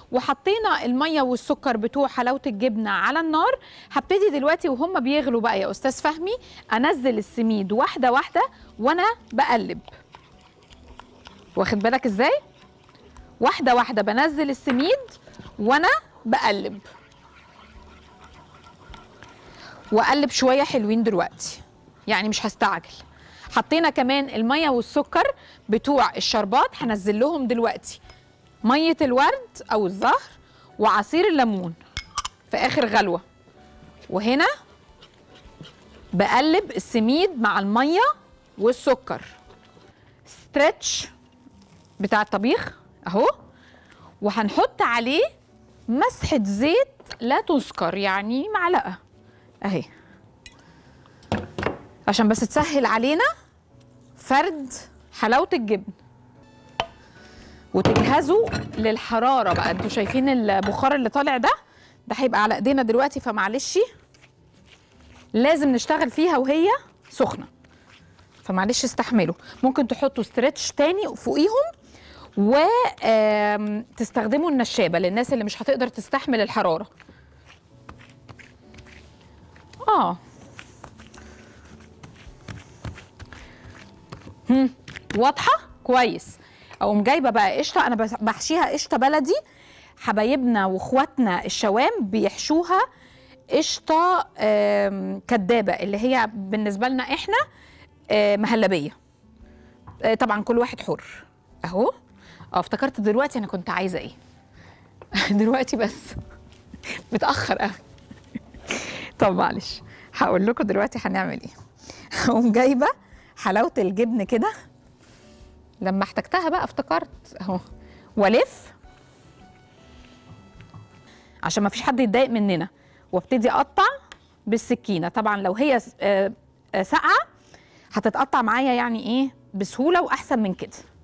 وحطينا الميه والسكر بتوع حلاوه الجبنه على النار هبتدي دلوقتي وهم بيغلوا بقى يا استاذ فهمي انزل السميد واحده واحده وانا بقلب واخد بالك ازاي واحده واحده بنزل السميد وانا بقلب واقلب شويه حلوين دلوقتي يعني مش هستعجل حطينا كمان الميه والسكر بتوع الشربات هنزل لهم دلوقتي ميه الورد او الزهر وعصير الليمون في اخر غلوه وهنا بقلب السميد مع الميه والسكر ستريتش بتاع الطبيخ اهو وهنحط عليه مسحه زيت لا تذكر يعني معلقه اهي عشان بس تسهل علينا فرد حلاوه الجبن وتجهزوا للحراره بقى انتوا شايفين البخار اللي طالع ده ده هيبقى على ايدينا دلوقتي فمعلش لازم نشتغل فيها وهي سخنه فمعلش استحملوا ممكن تحطوا ستريتش تاني فوقيهم وتستخدموا النشابه للناس اللي مش هتقدر تستحمل الحراره اه هم. واضحه كويس اقوم جايبه بقى قشطه انا بس- بحشيها قشطه بلدي حبايبنا واخواتنا الشوام بيحشوها قشطه آم، كدابه اللي هي بالنسبه لنا احنا آه، مهلبيه آه، طبعا كل واحد حر اهو اه افتكرت دلوقتي انا كنت عايزه ايه دلوقتي بس متاخر قوي طب معلش هقول لكم دلوقتي هنعمل ايه هقوم جايبه حلاوه الجبن كده لما احتجتها بقى افتكرت اهو والف عشان ما فيش حد يتضايق مننا وابتدي اقطع بالسكينه طبعا لو هي س- آه، آه، ساقعه هتتقطع معايا يعني ايه بسهوله واحسن من كده